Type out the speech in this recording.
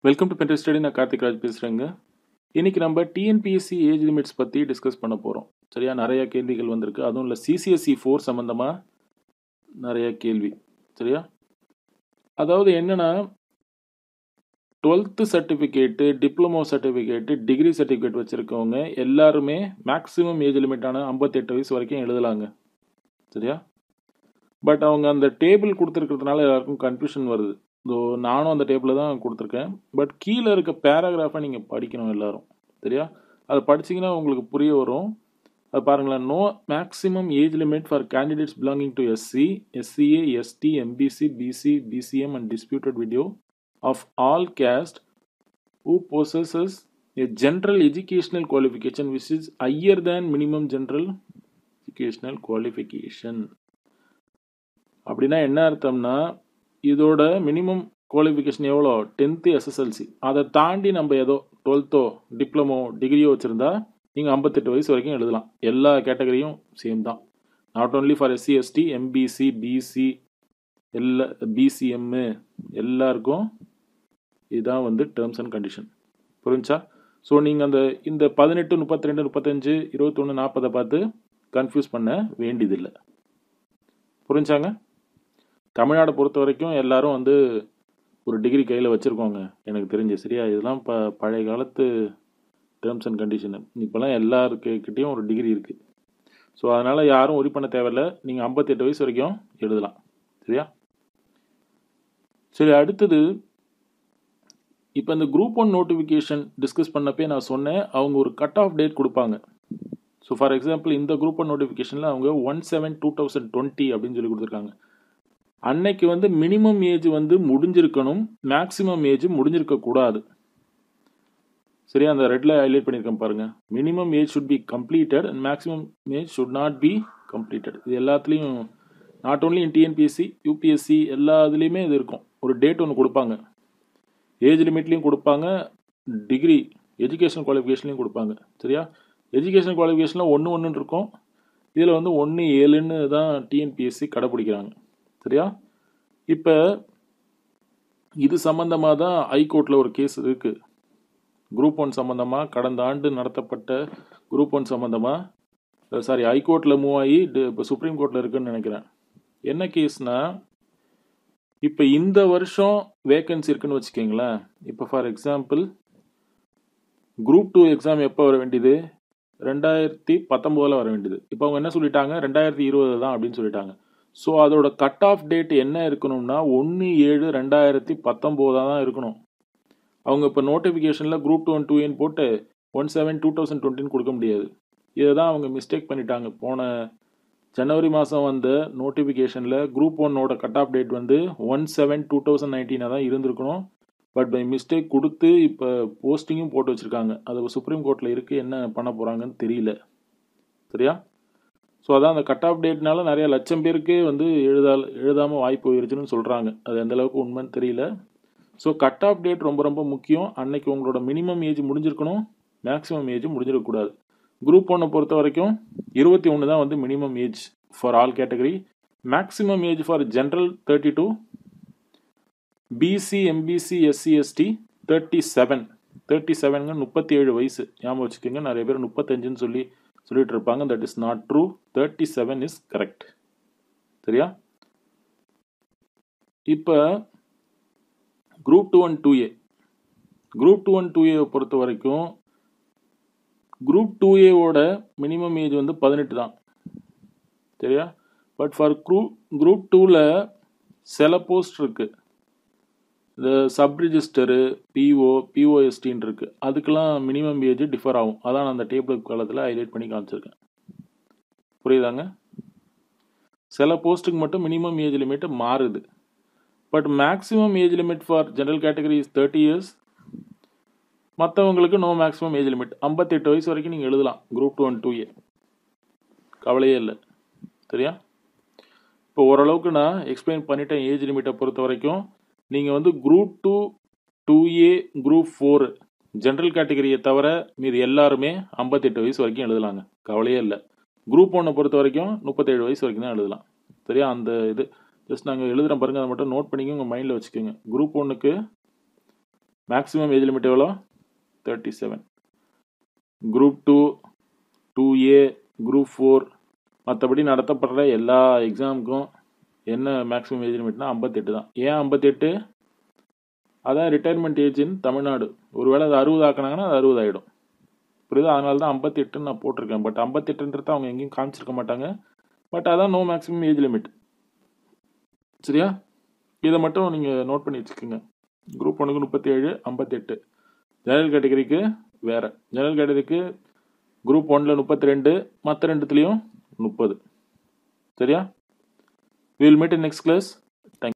welcome to பென்ட்ரி study நான் கார்த்திக் ராஜ் பேசுகிறேங்க இன்னைக்கு நம்ம டிஎன்பிஎஸ்சி ஏஜ் லிமிட்ஸ் பற்றி டிஸ்கஸ் பண்ண போகிறோம் சரியா நிறைய கேள்விகள் வந்திருக்கு அதுவும் இல்லை சிசிஎஸ்சி ஃபோர் சம்மந்தமாக நிறைய கேள்வி சரியா அதாவது என்னென்னா twelfth certificate diploma certificate degree certificate வச்சுருக்கவங்க எல்லாருமே மேக்ஸிமம் ஏஜ் லிமிட்டான ஐம்பத்தெட்டு வயசு வரைக்கும் எழுதலாங்க சரியா பட் அவங்க அந்த டேபிள் கொடுத்துருக்கிறதுனால எல்லாருக்கும் கன்ஃபியூஷன் வருது ஸோ நானும் அந்த டேபிளில் தான் கொடுத்துருக்கேன் பட் கீழே இருக்க பேராகிராஃபை நீங்கள் படிக்கணும் எல்லாரும் சரியா அதை படிச்சீங்கன்னா உங்களுக்கு புரிய வரும் அது பாருங்களேன் no maximum age limit for candidates belonging to SC SCA ST MBC BC BCM and destitute widow of all caste who possesses a general educational qualification which is higher than minimum general educational qualification அப்படின்னா என்ன அர்த்தம்னா இதோட minimum qualification எவ்வளோ tenth SSLC அதை தாண்டி நம்ம ஏதோ டுவெல்த்தோ diploma டிகிரியோ வச்சுருந்தா நீங்கள் ஐம்பத்தெட்டு வயசு வரைக்கும் எழுதலாம் எல்லா கேட்டகரியும் சேம் தான் not only for SC ST MBC BC எல்லா பிசிஎம்மு எல்லாருக்கும் இதுதான் வந்து டேர்ம்ஸ் அண்ட் கண்டிஷன் புரிஞ்சா ஸோ நீங்கள் அந்த இந்த பதினெட்டு முப்பத்தி ரெண்டு முப்பத்தஞ்சு இருபத்தொன்று நாற்பதை பார்த்து கன்ஃபியூஸ் பண்ண வேண்டியதில்லை புரிஞ்சாங்க தமிழ்நாடை பொறுத்த வரைக்கும் எல்லாரும் வந்து ஒரு டிகிரி கையில் வச்சுருக்கோங்க எனக்கு தெரிஞ்சு சரியா இதெல்லாம் ப பழைய காலத்து டேர்ம்ஸ் அண்ட் கண்டிஷனு இப்போல்லாம் எல்லாருக்கிட்டேயும் ஒரு டிகிரி இருக்குது ஸோ அதனால் யாரும் ஒரி பண்ண தேவையில்ல நீங்கள் ஐம்பத்தெட்டு வயசு வரைக்கும் எழுதலாம் சரியா சரி அடுத்தது இப்போ இந்த குரூப் ஒன் நோட்டிஃபிகேஷன் டிஸ்கஸ் பண்ணப்பே நான் சொன்னேன் அவங்க ஒரு கட் ஆஃப் டேட் கொடுப்பாங்க ஸோ ஃபார் எக்ஸாம்பிள் இந்த குரூப் ஒன் நோட்டிஃபிகேஷனில் அவங்க one seven two thousand twenty அப்படின்னு சொல்லி கொடுத்துருக்காங்க அன்னைக்கு வந்து மினிமம் ஏஜ் வந்து முடிஞ்சிருக்கணும் மேக்ஸிமம் ஏஜ் முடிஞ்சிருக்க கூடாது சரியா அந்த ரெட்ல ஹைலைட் பண்ணியிருக்கேன் பாருங்க minimum age should be completed and maximum age should not be completed இது எல்லாத்துலேயும் not only in TNPSC UPSC எல்லா இதுலேயுமே இது இருக்கும் ஒரு டேட் ஒன்று கொடுப்பாங்க ஏஜ் லிமிட்லேயும் கொடுப்பாங்க டிகிரி எஜுகேஷன் குவாலிஃபிகேஷன்லையும் கொடுப்பாங்க சரியா எஜுகேஷன் குவாலிஃபிகேஷனில் ஒன்று ஒன்றுன்னு இருக்கும் இதில் வந்து ஒன்று ஏழுன்னு தான் டிஎன்பிஎஸ்சி கடைப்பிடிக்கிறாங்க சரியா இப்போ இது சம்மந்தமாக தான் ஹைகோர்ட்டில் ஒரு கேஸ் இருக்குது குரூப் ஒன் சம்மந்தமாக கடந்த ஆண்டு நடத்தப்பட்ட குரூப் ஒன் சம்மந்தமாக சாரி ஹைகோர்ட்டில் மூவ் ஆகி இப்போ சுப்ரீம் கோர்ட்டில் இருக்குன்னு நினைக்கிறேன் என்ன கேஸ்னா இப்போ இந்த வருஷம் வேக்கன்சி இருக்குன்னு வச்சுக்கிங்களேன் இப்போ for example group two exam எப்போ வர வேண்டியது ரெண்டாயிரத்தி பத்தொம்போதில் வர வேண்டியது இப்போ அவங்க என்ன சொல்லிட்டாங்க ரெண்டாயிரத்தி இருபது தான் அப்படின்னு சொல்லிட்டாங்க ஸோ அதோட கட் ஆஃப் டேட் என்ன இருக்கணும்னா ஒன்று ஏழு ரெண்டாயிரத்தி பத்தொம்போதாக தான் இருக்கணும் அவங்க இப்போ நோட்டிஃபிகேஷனில் group two one two N போட்டு ஒன் செவன் டூ தௌசண்ட் டுவெண்ட்டின்னு கொடுக்க முடியாது இதை தான் அவங்க மிஸ்டேக் பண்ணிட்டாங்க போன ஜனவரி மாதம் வந்த நோட்டிஃபிகேஷனில் குரூப் ஒன்னோட கட் ஆஃப் டேட் வந்து ஒன் செவன் டூ தௌசண்ட் நைன்டீனாக தான் இருந்திருக்கணும் பட் பை மிஸ்டேக் கொடுத்து இப்போ போஸ்டிங்கும் போட்டு வச்சுருக்காங்க அது சுப்ரீம் கோர்ட்டில் இருக்குது என்ன பண்ண போகிறாங்கன்னு தெரியல சரியா ஸோ அதான் அந்த கட் ஆஃப் டேட்னால நிறைய லட்சம் பேருக்கு வந்து எழுதால் எழுதாமல் வாய்ப்பு போயிருச்சுன்னு சொல்கிறாங்க அது எந்த அளவுக்கு உண்மைன்னு தெரியல ஸோ கட் ஆஃப் டேட் ரொம்ப ரொம்ப முக்கியம் அன்னைக்கு உங்களோட மினிமம் ஏஜ் முடிஞ்சிருக்கணும் மேக்ஸிமம் ஏஜ் முடிஞ்சிடக்கூடாது குரூப் ஒன்னை பொறுத்த வரைக்கும் இருபத்தி ஒன்று தான் வந்து minimum age for all category maximum age for general thirty two BC MBC SC ST thirty seven thirty செவனுங்க முப்பத்தி ஏழு வயசு ஞாபகம் வச்சுக்கோங்க நிறைய பேர் முப்பத்தஞ்சுன்னு சொல்லி சொல்லிட்டு இருப்பாங்க that is not true thirty seven is correct சரியா இப்போ group two one two A group two one two A பொறுத்த வரைக்கும் குரூப் டூ ஏவோட மினிமம் ஏஜ் வந்து பதினெட்டு தான் சரியா பட் ஃபார் குரூ குரூப் டூவில் சில போஸ்ட் இருக்குது இந்த சப் ரிஜிஸ்டரு பிஓ பிஓஎஸ்டின்னு இருக்குது அதுக்கெல்லாம் மினிமம் ஏஜ் டிஃபர் ஆகும் அதான் நான் அந்த டேபிள் காலத்தில் ஹைலைட் பண்ணி காமிச்சிருக்கேன் புரியுதாங்க சில போஸ்ட்டுக்கு மட்டும் மினிமம் ஏஜ் லிமிட் மாறுது but maximum age limit for general category is thirty years மற்றவங்களுக்கு நோ மேக்ஸிமம் ஏஜ் லிமிட் ஐம்பத்தெட்டு வயசு வரைக்கும் நீங்கள் எழுதலாம் group two one two A கவலையே இல்லை சரியா இப்போ ஓரளவுக்கு நான் எக்ஸ்பிளைன் பண்ணிட்டேன் ஏஜ் லிமிட்டை பொறுத்த வரைக்கும் நீங்கள் வந்து group two two A group four general கேட்டகரியை தவிர மீது எல்லாருமே ஐம்பத்தெட்டு வயசு வரைக்கும் எழுதலாங்க கவலையே இல்லை குரூப் ஒன்னை பொறுத்த வரைக்கும் முப்பத்தேழு வயசு வரைக்கும் தான் எழுதலாம் சரியா அந்த இது ஜஸ்ட் நாங்கள் எழுதுகிறோம் பாருங்கள் அதை மட்டும் நோட் பண்ணிக்கோங்க உங்கள் மைண்டில் வச்சுக்கோங்க குரூப் ஒன்றுக்கு மேக்ஸிமம் ஏஜ் லிமிட் எவ்வளோ thirty seven group two two A group four மற்றபடி நடத்தப்படுற எல்லா எக்ஸாமுக்கும் என்ன மேக்ஸிமம் ஏஜ் லிமிட்னா ஐம்பத்தெட்டு தான் ஏன் ஐம்பத்தெட்டு அதான் ரிட்டையர்மெண்ட் ஏஜ் இன் தமிழ்நாடு ஒருவேளை அது அறுபது ஆக்கினாங்கன்னா அது அறுபது ஆகிடும் புரியுதா அதனால தான் ஐம்பத்தெட்டுன்னு நான் போட்டிருக்கேன் பட் ஐம்பத்தெட்டுன்றது அவங்க எங்கேயும் காமிச்சிருக்க மாட்டாங்க பட் அதான் நோ மேக்ஸிமம் ஏஜ் லிமிட் சரியா இதை மட்டும் நீங்கள் நோட் பண்ணி வச்சுக்கோங்க குரூப் ஒன்றுக்கு முப்பத்தி ஏழு ஐம்பத்தெட்டு ஜெனரல் கேட்டகரிக்கு வேறு ஜெனரல் கேட்டகரிக்கு குரூப் ஒன்னில் முப்பத்தி ரெண்டு மற்ற ரெண்டுத்துலேயும் முப்பது சரியா will meet in next class